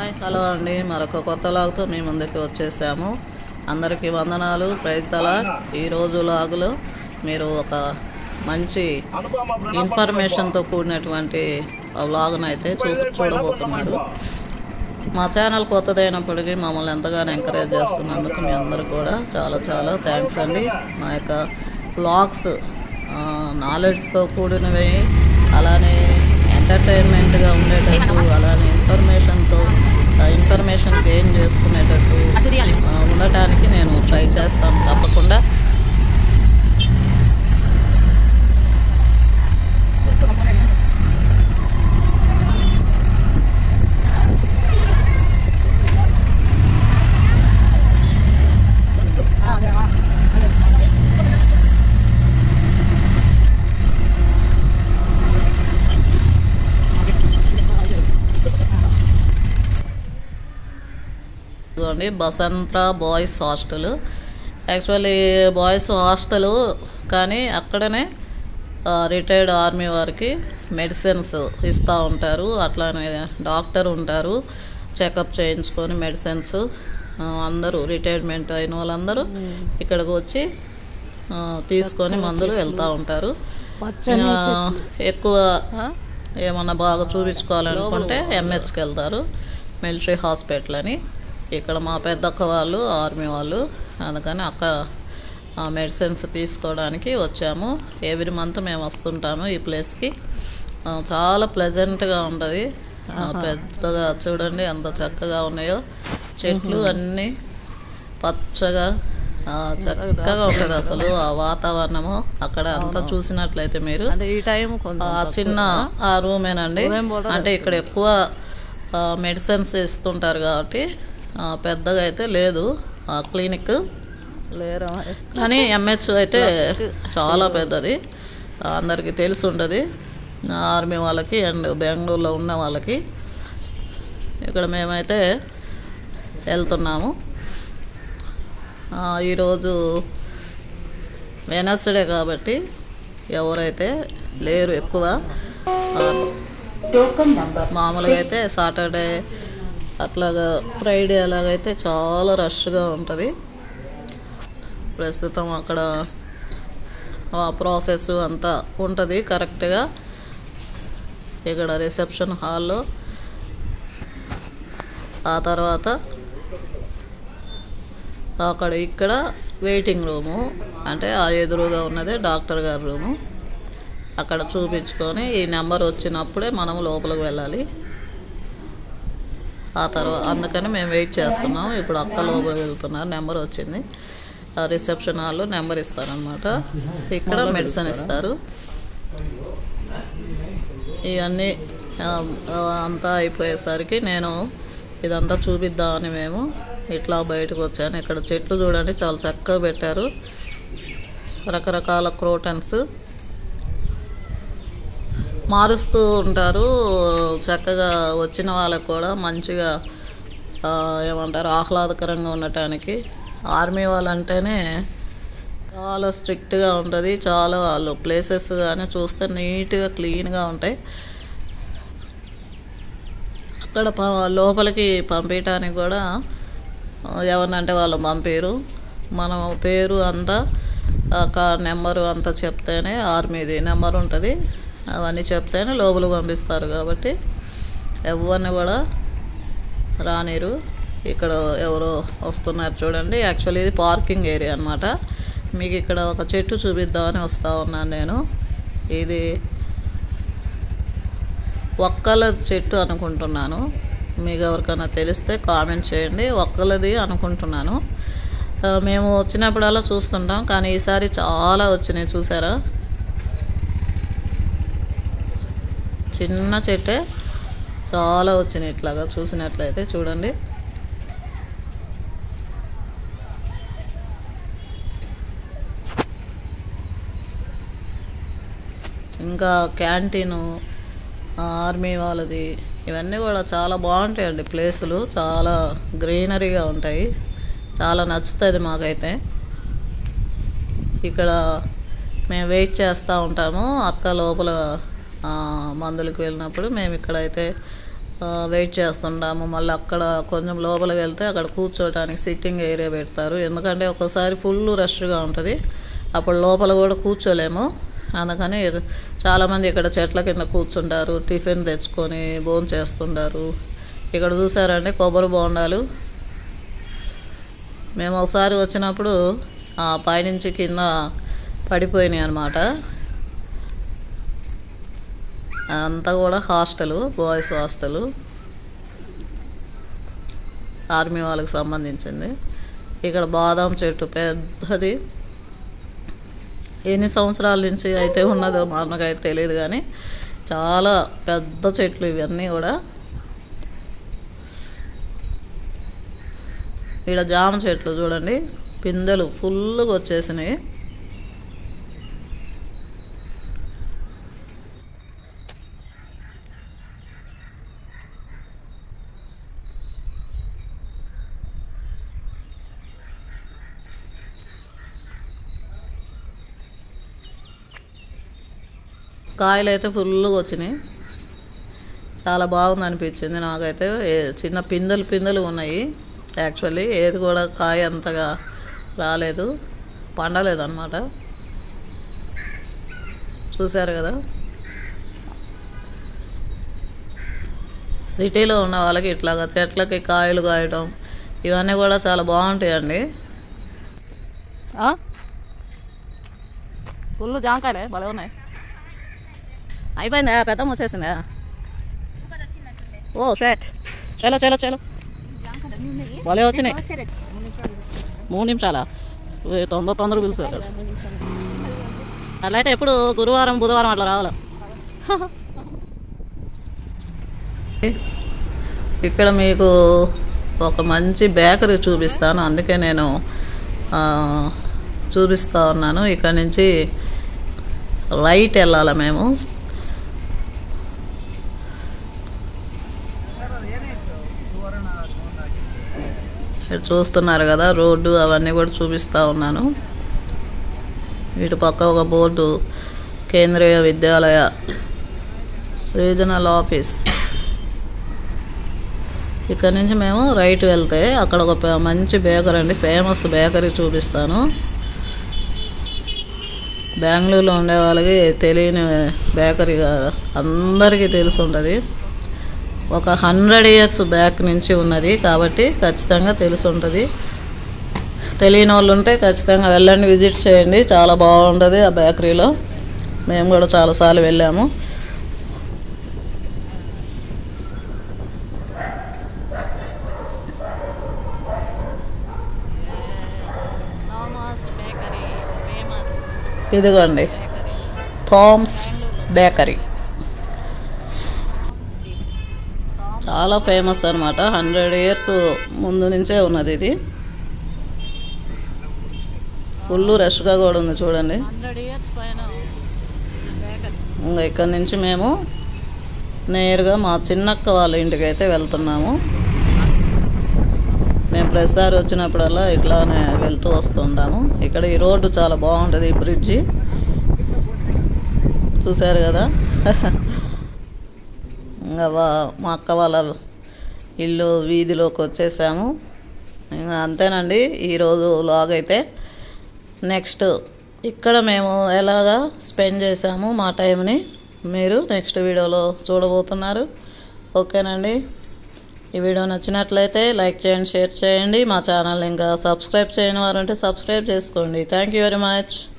hi hello అండి మరొక కొత్త లాగ్తో మీ ముందుకు వచ్చేసాము అందరికీ వందనాలు ప్రైజ్ తలా ఈరోజు లాగులో మీరు ఒక మంచి ఇన్ఫర్మేషన్తో కూడినటువంటి వ్లాగ్ను అయితే చూ చూడబోతున్నారు మా ఛానల్ కొత్తదైనప్పటికీ మమ్మల్ని ఎంతగానో ఎంకరేజ్ చేస్తున్నందుకు మీ అందరూ కూడా చాలా చాలా థ్యాంక్స్ అండి మా యొక్క వ్లాగ్స్ నాలెడ్జ్తో కూడినవి అలానే ఎంటర్టైన్మెంట్గా ఉండేటట్టు అలానే ఇన్ఫర్మేషన్తో ఇన్ఫర్మేషన్ గెయిన్ చేసుకునేటట్టు ఆ, ఉండటానికి నేను ట్రై చేస్తాను తప్పకుండా ఇదిగోండి Basanta boys hostel actually boys hostel కానీ అక్కడనే రిటైర్డ్ ఆర్మీ వారికి మెడిసిన్స్ ఇస్తూ ఉంటారు అట్లానే డాక్టర్ ఉంటారు చెకప్ చేయించుకొని మెడిసిన్స్ అందరూ రిటైర్మెంట్ అయిన వాళ్ళందరూ ఇక్కడికి వచ్చి ఆ, తీసుకొని మందులు వెళ్తూ ఉంటారు ఆ, ఎక్కువ ఏమన్నా బాగా చూపించుకోవాలనుకుంటే ఎంహెచ్కి వెళ్తారు మిలిటరీ హాస్పిటల్ అని ఇక్కడ మా పెద్దక్క వాళ్ళు ఆర్మీ వాళ్ళు అందుకని అక్క మెడిసిన్స్ తీసుకోవడానికి వచ్చాము ఎవ్రీ మంత్ మేము వస్తుంటాము ఈ ప్లేస్కి ఆ, చాలా ప్లెజెంట్గా ఉంటుంది ఆ, పెద్దగా చూడండి ఎంత చక్కగా ఉన్నాయో చెట్లు అన్నీ పచ్చగా ఆ, చక్కగా ఉంటుంది అసలు ఆ వాతావరణము అక్కడ అంతా చూసినట్లయితే మీరు అంటే ఈ టైం కొంచెం ఆ చిన్న ఆ రూమేనండి అంటే ఇక్కడ ఎక్కువ మెడిసిన్స్ ఇస్తుంటారు కాబట్టి ఆ, పెద్దగా అయితే లేదు ఆ క్లినిక్ లేరా కానీ ఎంహెచ్ అయితే చాలా పెద్దది ఆ, అందరికీ తెలిసి ఉంటుంది ఆర్మీ వాళ్ళకి అండ్ బెంగళూరులో ఉన్న వాళ్ళకి ఇక్కడ మేమైతే వెళ్తున్నాము ఆ, ఈరోజు వెనస్డే కాబట్టి ఎవరైతే లేరు ఎక్కువ ఆ, మామూలుగా అయితే సాటర్డే అట్లాగా ఫ్రైడే అలాగైతే చాలా రష్గా ఉంటుంది ప్రస్తుతం అక్కడ ఆ ప్రాసెస్ అంతా ఉంటుంది కరెక్ట్గా ఇక్కడ రిసెప్షన్ హాల్లో ఆ తర్వాత అక్కడ ఇక్కడ వెయిటింగ్ రూము అంటే ఆ ఎదురుగా ఉన్నదే డాక్టర్ గారి రూము అక్కడ చూపించుకొని ఈ నెంబర్ వచ్చినప్పుడే మనం లోపలికి వెళ్ళాలి ఆ తర్వాత అందుకని మేము వెయిట్ చేస్తున్నాం ఇప్పుడు అక్క లోపలికి వెళ్తున్నారు నెంబర్ వచ్చింది ఆ రిసెప్షన్ హాల్లో నెంబర్ ఇస్తారనమాట ఇక్కడ మెడిసిన్ ఇస్తారు ఇవన్నీ ఆ, ఆ, అంతా అయిపోయేసరికి నేను ఇదంతా చూపిద్దామని మేము ఇట్లా బయటకు వచ్చాను ఇక్కడ చెట్లు చూడండి చాలా చక్కగా పెట్టారు రకరకాల క్రోటన్స్ మారుస్తూ ఉంటారు చక్కగా వచ్చిన వాళ్ళకు కూడా మంచిగా ఆ, ఏమంటారు ఆహ్లాదకరంగా ఉండటానికి ఆర్మీ వాళ్ళంటేనే చాలా స్ట్రిక్ట్గా ఉంటుంది చాలా వాళ్ళు ప్లేసెస్ కానీ చూస్తే నీట్గా క్లీన్గా ఉంటాయి అక్కడ ప- లోపలికి పంపించడానికి కూడా ఎవరినంటే వాళ్ళు పంపారు మనం పేరు అంతా కార్ నెంబరు అంతా చెప్తేనే ఆర్మీది నెంబర్ ఉంటుంది అవన్నీ చెప్తేనే లోపలికి పంపిస్తారు కాబట్టి ఎవరిని కూడా రానిరు ఇక్కడ ఎవరో వస్తున్నారు చూడండి యాక్చువల్లీ ఇది పార్కింగ్ ఏరియా అనమాట మీకు ఇక్కడ ఒక చెట్టు చూపిద్దామని వస్తూ ఉన్నాను నేను ఇది ఒక్కల చెట్టు అనుకుంటున్నాను మీకు ఎవరికైనా తెలిస్తే కామెంట్ చేయండి ఒక్కలది అనుకుంటున్నాను ఆ, మేము వచ్చినప్పుడల్లా చూస్తుంటాం కానీ ఈసారి చాలా వచ్చినాయి చూసారా చిన్న చెట్టే చాలా వచ్చినాయి ఇట్లాగా చూసినట్లయితే చూడండి ఇంకా క్యాంటీను ఆర్మీ వాళ్ళది ఇవన్నీ కూడా చాలా బాగుంటాయండి ప్లేసులు చాలా గ్రీనరీగా ఉంటాయి చాలా నచ్చుతుంది మాకైతే ఇక్కడ మేము వెయిట్ చేస్తూ ఉంటాము అక్క లోపల ఆ, మందులకు వెళ్ళినప్పుడు మేము ఇక్కడైతే ఆ, వెయిట్ చేస్తుంటాము మళ్ళీ అక్కడ కొంచెం లోపలికి వెళ్తే అక్కడ కూర్చోవడానికి సిట్టింగ్ ఏరియా పెడతారు ఎందుకంటే ఒక్కోసారి ఫుల్ రష్గా ఉంటుంది అప్పుడు లోపల కూడా కూర్చోలేము అందుకని చాలామంది ఇక్కడ చెట్ల కింద కూర్చుంటారు టిఫిన్ తెచ్చుకొని భోజనం చేస్తుంటారు ఇక్కడ చూసారండి కొబ్బరి బోండాలు మేము ఒకసారి వచ్చినప్పుడు ఆ పైనుంచి కింద పడిపోయినాయి అనమాట అంతా కూడా హాస్టలు బాయ్స్ హాస్టలు ఆర్మీ వాళ్ళకి సంబంధించింది ఇక్కడ బాదాం చెట్టు పెద్దది ఎన్ని సంవత్సరాల నుంచి అయితే ఉన్నదో మనకైతే తెలియదు కానీ చాలా పెద్ద చెట్లు ఇవన్నీ కూడా ఇక్కడ జామ చెట్లు చూడండి పిందెలు ఫుల్గా వచ్చేసినాయి కాయలు అయితే ఫుల్గా వచ్చినాయి చాలా బాగుంది అనిపించింది నాకైతే ఏ- చిన్న పిందెలు పిందెలు ఉన్నాయి యాక్చువల్లీ ఏది కూడా కాయ అంతగా రాలేదు పండలేదు అనమాట చూశారు కదా సిటీలో ఉన్న వాళ్ళకి ఇట్లాగా చెట్లకి కాయలు కాయడం ఇవన్నీ కూడా చాలా బాగుంటాయండి ఫుల్ జాంకాయలే భలే ఉన్నాయి అయిపోయిందా పెద్దమ్మ వచ్చేసిందా ఓ షేట్ చలో చలో చలో భలే వచ్చినాయి మూడు నిమిషాలా ఏ, తొందర తొందర పిలుస్తారు అట్లా అయితే ఎప్పుడు గురువారం బుధవారం అట్లా రావాలా ఇక్కడ మీకు ఒక మంచి బేకరీ చూపిస్తాను అందుకే నేను ఆ, చూపిస్తా ఉన్నాను ఇక్కడ నుంచి రైట్ వెళ్ళాలి మేము ఇక్కడ చూస్తున్నారు కదా రోడ్డు అవన్నీ కూడా చూపిస్తా ఉన్నాను ఇటు పక్క ఒక బోర్డు కేంద్రీయ విద్యాలయ రీజనల్ ఆఫీస్ ఇక్కడ నుంచి మేము రైట్ వెళ్తే అక్కడ ఒక ప- మంచి బేకరీ అండి ఫేమస్ బేకరీ చూపిస్తాను బెంగళూరులో ఉండే వాళ్ళకి తెలియని బేకరీ కాదు అందరికీ తెలిసి ఉంటుంది ఒక హండ్రెడ్ ఇయర్స్ బ్యాక్ నుంచి ఉన్నది కాబట్టి ఖచ్చితంగా తెలిసి ఉంటుంది తెలియని వాళ్ళు ఉంటే ఖచ్చితంగా వెళ్ళండి విజిట్ చేయండి చాలా బాగుంటుంది ఆ బేకరీలో మేము కూడా చాలాసార్లు వెళ్ళాము ఇదిగోండి థామ్స్ బేకరీ చాలా ఫేమస్ అనమాట హండ్రెడ్ ఇయర్స్ ముందు నుంచే ఉన్నది ఇది ఫుల్ రష్గా కూడా ఉంది చూడండి హండ్రెడ్ ఇయర్స్ పైన ఇంకా ఇక్కడ నుంచి మేము నేరుగా మా చిన్నక్క వాళ్ళ ఇంటికి అయితే వెళ్తున్నాము మేము ప్రతిసారి వచ్చినప్పుడల్లా ఇట్లానే వెళ్తూ వస్తుంటాము ఇక్కడ ఈ రోడ్డు చాలా బాగుంటుంది ఈ బ్రిడ్జి చూశారు కదా ఇంకా వా- మా అక్క వాళ్ళ ఇల్లు వీధిలోకి వచ్చేసాము ఇంకా అంతేనండి ఈరోజు లాగ్ అయితే నెక్స్ట్ ఇక్కడ మేము ఎలాగా స్పెండ్ చేసాము మా టైంని మీరు నెక్స్ట్ వీడియోలో చూడబోతున్నారు ఓకేనండి ఈ వీడియో నచ్చినట్లయితే లైక్ చేయండి షేర్ చేయండి మా ఛానల్ ఇంకా సబ్స్క్రైబ్ చేయని వారు ఉంటే సబ్స్క్రైబ్ చేసుకోండి థ్యాంక్ యూ వెరీ మచ్